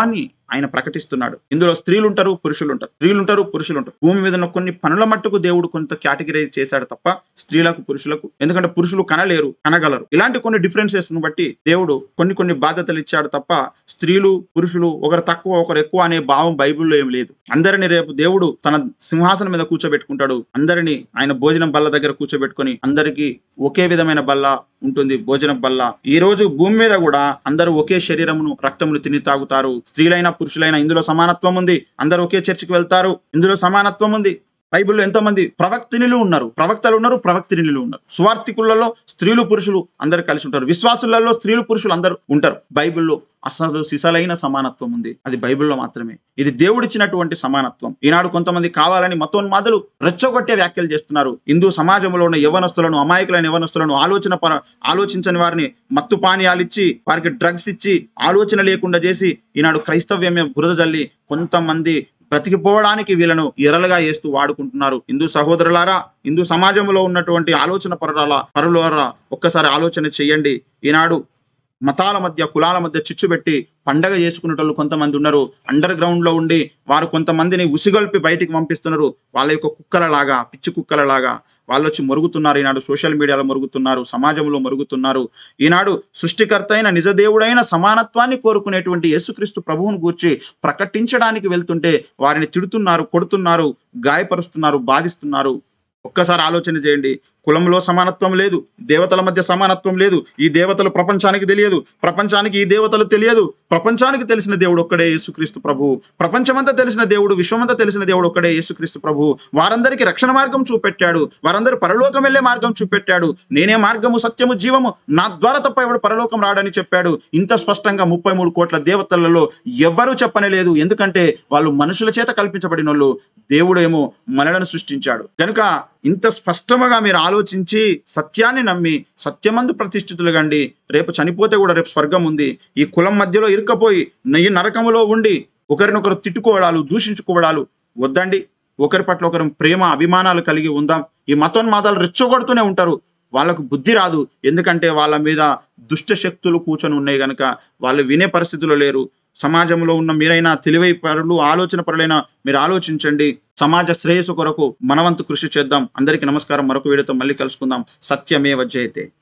ఆయన ప్రకటిస్తున్నాడు ఇందులో స్త్రీలు ఉంటారు పురుషులు ఉంటారు స్త్రీలు ఉంటారు పురుషులు ఉంటారు భూమి మీద ఉన్న కొన్ని పనుల మట్టుకు దేవుడు కొంత కేటగిరైజ్ చేశాడు తప్ప స్త్రీలకు పురుషులకు ఎందుకంటే పురుషులు కనలేరు కనగలరు ఇలాంటి కొన్ని డిఫరెన్సెస్ ను బట్టి దేవుడు కొన్ని కొన్ని బాధ్యతలు ఇచ్చాడు తప్ప స్త్రీలు పురుషులు ఒకరు తక్కువ ఒకరు ఎక్కువ అనే భావం బైబిల్లో ఏం లేదు అందరిని రేపు దేవుడు తన సింహాసనం మీద కూర్చోబెట్టుకుంటాడు అందరిని ఆయన భోజనం బల్ల దగ్గర కూర్చోబెట్టుకొని అందరికీ ఒకే విధమైన బల్ల ఉంటుంది భోజనం బల్ల ఈ రోజు భూమి మీద కూడా అందరూ ఒకే శరీరమును రక్తమును తిని తాగుతారు స్త్రీలైనా పురుషులైనా ఇందులో సమానత్వం ఉంది అందరూ ఒకే చర్చికి వెళ్తారు ఇందులో సమానత్వం ఉంది బైబిల్లో ఎంతమంది ప్రవక్తినిలు ఉన్నారు ప్రవక్తలు ఉన్నారు ప్రవక్తినిలు ఉన్నారు స్వార్థికులలో స్త్రీలు పురుషులు అందరు కలిసి ఉంటారు విశ్వాసులలో స్త్రీలు పురుషులు అందరూ ఉంటారు బైబిల్లో అసలు సిసలైన సమానత్వం ఉంది అది బైబిల్లో మాత్రమే ఇది దేవుడిచ్చినటువంటి సమానత్వం ఈనాడు కొంతమంది కావాలని మతోన్మాదులు రెచ్చగొట్టే వ్యాఖ్యలు చేస్తున్నారు హిందూ సమాజంలో ఉన్న యవనస్తులను అమాయకులైన యవనస్తులను ఆలోచన పర ఆలోచించని వారిని మత్తు పానీయాలు ఇచ్చి వారికి డ్రగ్స్ ఇచ్చి ఆలోచన లేకుండా చేసి ఈనాడు క్రైస్తవ్యమే బురద జల్లి కొంతమంది బ్రతికిపోవడానికి వీళ్ళను ఎరలుగా వేస్తూ వాడుకుంటున్నారు హిందూ సహోదరులారా హిందూ సమాజంలో ఉన్నటువంటి ఆలోచన పరుల పరులారా ఒక్కసారి ఆలోచన చేయండి ఈనాడు మతాల మధ్య కులాల మధ్య చిచ్చు పెట్టి పండగ చేసుకునేటోళ్ళు కొంతమంది ఉన్నారు అండర్ గ్రౌండ్ లో ఉండి వారు కొంతమందిని ఉసిగొల్పి బయటికి పంపిస్తున్నారు వాళ్ళ యొక్క కుక్కలలాగా పిచ్చి కుక్కలలాగా వాళ్ళు వచ్చి మరుగుతున్నారు ఈనాడు సోషల్ మీడియాలో మరుగుతున్నారు సమాజంలో మరుగుతున్నారు ఈనాడు సృష్టికర్త అయిన నిజదేవుడైన సమానత్వాన్ని కోరుకునేటువంటి యేసుక్రీస్తు ప్రభువును గూర్చి ప్రకటించడానికి వెళ్తుంటే వారిని తిడుతున్నారు కొడుతున్నారు గాయపరుస్తున్నారు బాధిస్తున్నారు ఒక్కసారి ఆలోచన చేయండి కులంలో సమానత్వం లేదు దేవతల మధ్య సమానత్వం లేదు ఈ దేవతలు ప్రపంచానికి తెలియదు ప్రపంచానికి ఈ దేవతలు తెలియదు ప్రపంచానికి తెలిసిన దేవుడు ఒక్కడే యేసుక్రీస్తు ప్రభు ప్రపంచమంతా తెలిసిన దేవుడు విశ్వమంతా తెలిసిన దేవుడు ఒక్కడే యేసుక్రీస్తు ప్రభు వారందరికీ రక్షణ మార్గం చూపెట్టాడు వారందరూ పరలోకం వెళ్ళే మార్గం చూపెట్టాడు నేనే మార్గము సత్యము జీవము నా ద్వారా తప్ప ఎవడు పరలోకం రాడని చెప్పాడు ఇంత స్పష్టంగా ముప్పై మూడు కోట్ల దేవతలలో ఎవ్వరూ చెప్పనే లేదు ఎందుకంటే వాళ్ళు మనుషుల చేత కల్పించబడిన వాళ్ళు దేవుడేమో మనలను సృష్టించాడు కనుక ఇంత స్పష్టంగా మీరు ఆలోచించి సత్యాన్ని నమ్మి సత్యమందు ప్రతిష్ఠితులు కండి రేపు చనిపోతే కూడా రేపు స్వర్గం ఉంది ఈ కులం మధ్యలో ఇరుక్కపోయి ఈ నరకములో ఉండి ఒకరినొకరు తిట్టుకోవడాలు దూషించుకోవడాలు వద్దండి ఒకరి పట్ల ఒకరు ప్రేమ అభిమానాలు కలిగి ఉందాం ఈ మతోన్మాదాలు రెచ్చగొడుతూనే ఉంటారు వాళ్ళకు బుద్ధి రాదు ఎందుకంటే వాళ్ళ మీద దుష్ట శక్తులు కూర్చొని ఉన్నాయి కనుక వాళ్ళు వినే పరిస్థితిలో లేరు సమాజంలో ఉన్న మీరైనా తెలివై పరులు ఆలోచన పరులైన మీరు ఆలోచించండి సమాజ శ్రేయస్సు కొరకు మనవంతు కృషి చేద్దాం అందరికీ నమస్కారం మరొక వీడియోతో మళ్ళీ కలుసుకుందాం సత్యమేవ జయతే